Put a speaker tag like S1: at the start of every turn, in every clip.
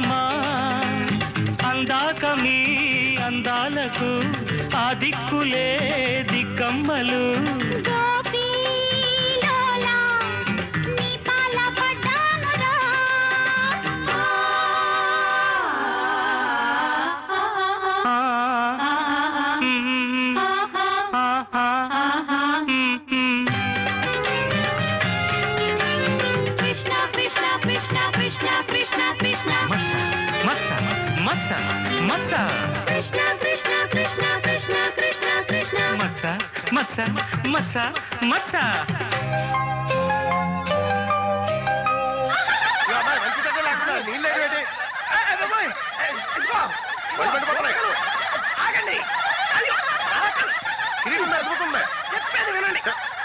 S1: చేరాలమ్మా అందాక మీ అందాలకు ఆ దిక్కులే దిక్కమ్మలు
S2: గోపీలోలా నీ పాల పడ్డానురా
S1: ఆ, మ్మ్, ఆహా, మ్మ్.
S2: కృష్ణ కృష్ణ కృష్ణ కృష్ణ కృష్ణ కృష్ణ
S1: మత్స మత్స మత్స మత్స
S2: కృష్ణ కృష్ణ కృష్ణ కృష్ణ కృష్ణ కృష్ణ
S1: మత్స మత్స మత్స మత్స
S3: ఈ అమ్మాయి మంచి చెడ్డ లేకుండా నీళ్ళు ఏంటి ఆగండి అయ్యో, ఆగండి. కిరీటం మెరుపుతుంది. చెప్పేది వినండి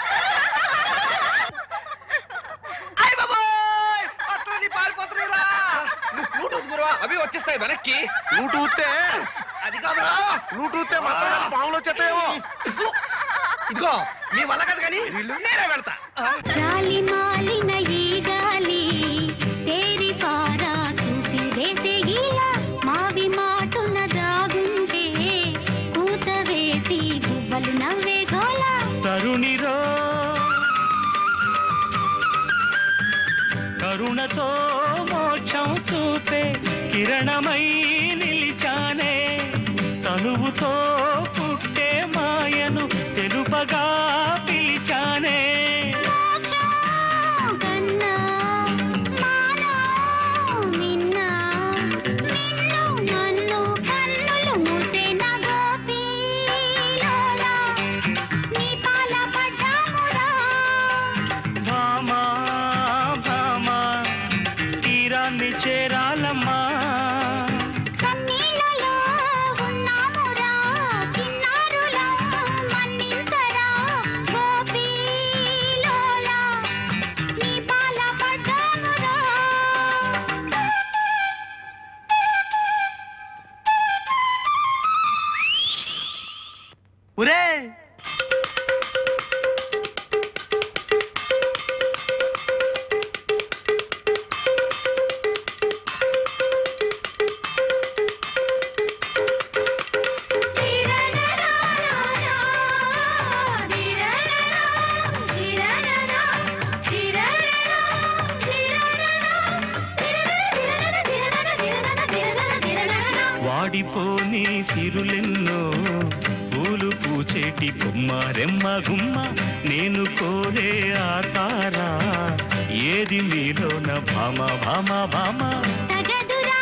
S3: అయ్ బాబోయ్! పత్రుని పారిపోతున్నాయిరా.
S4: నువ్వు ఫ్లూట్ ఊదుకురా అవి వచ్చేస్తాయి వెనక్కి
S3: ఫ్లూట్ ఊస్తే
S4: అది కాదురా
S3: ఫ్లూట్ ఊస్తే మాత్రం పాములు వచ్చేస్తాయేమో
S4: ఇదిగో నీ వల్ల కదా కానీ నేనే వెళ్తా
S2: గాలి మాలిన ఈ గాలి తేరి పారా చూసి వేసే గీలా మావి మాటున దాగుంటే కూత వేసి గువ్వలు నవ్వే గోలా
S1: తరుణిరో కరుణతో మోక్షం చూపే కిరణమై నిలిచానే తనువుతో పుట్టే మాయను తెలుపగా పిలిచానే
S2: మోక్షం కన్నా మానా మిన్నా నిన్ను నన్ను కన్నులు మూసేన గోపీలోలా నీ పాల పడ్డామురా
S1: భామా భామా తీరాన్ని చేరాలమ్మా
S2: సన్నీళ్ళలో ఉన్నామురా చిన్నారులా మన్నించరా గోపీలోలా నీ పాల పడ్డామురా
S1: ఒరే వాడిపోని సిరులెన్నో పూలు పూచేటి కొమ్మ రెమ్మ గుమ్మ నేను కోరే ఆ తారా ఏది మీలోన భామ భామ భామ
S2: తగదురా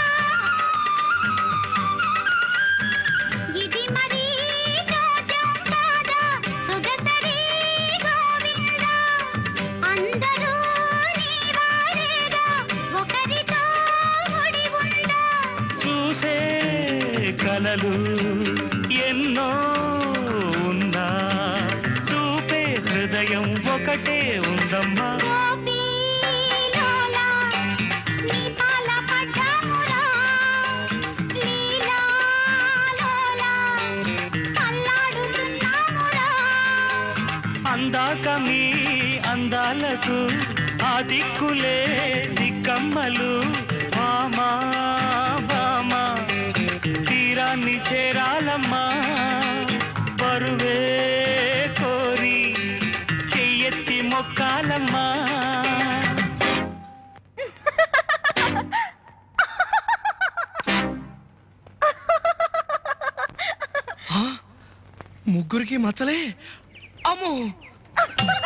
S2: ఇది మరీ జోజం కాదా సొగసరి గోవింద అందరూ నీ వారేరా ఒకరితో ముడి ఉందా
S1: చూసే కలలు ఎన్నో ఉన్నా చూపే హృదయం ఒకటే ఉందమ్మా
S2: గోపీలోలా నీ పాల పడ్డామురా లీలాలోలా అల్లాడుతున్నామురా
S1: అందాక మీ అందాలకు ఆ దిక్కులే దిక్కమ్మలు భామా భామా తీరాన్ని చేరాలమ్మా పరువే కోరి చెయ్యెత్తి మొక్కాలమ్మా
S5: ముగ్గురికి మచ్చలే అమ్మో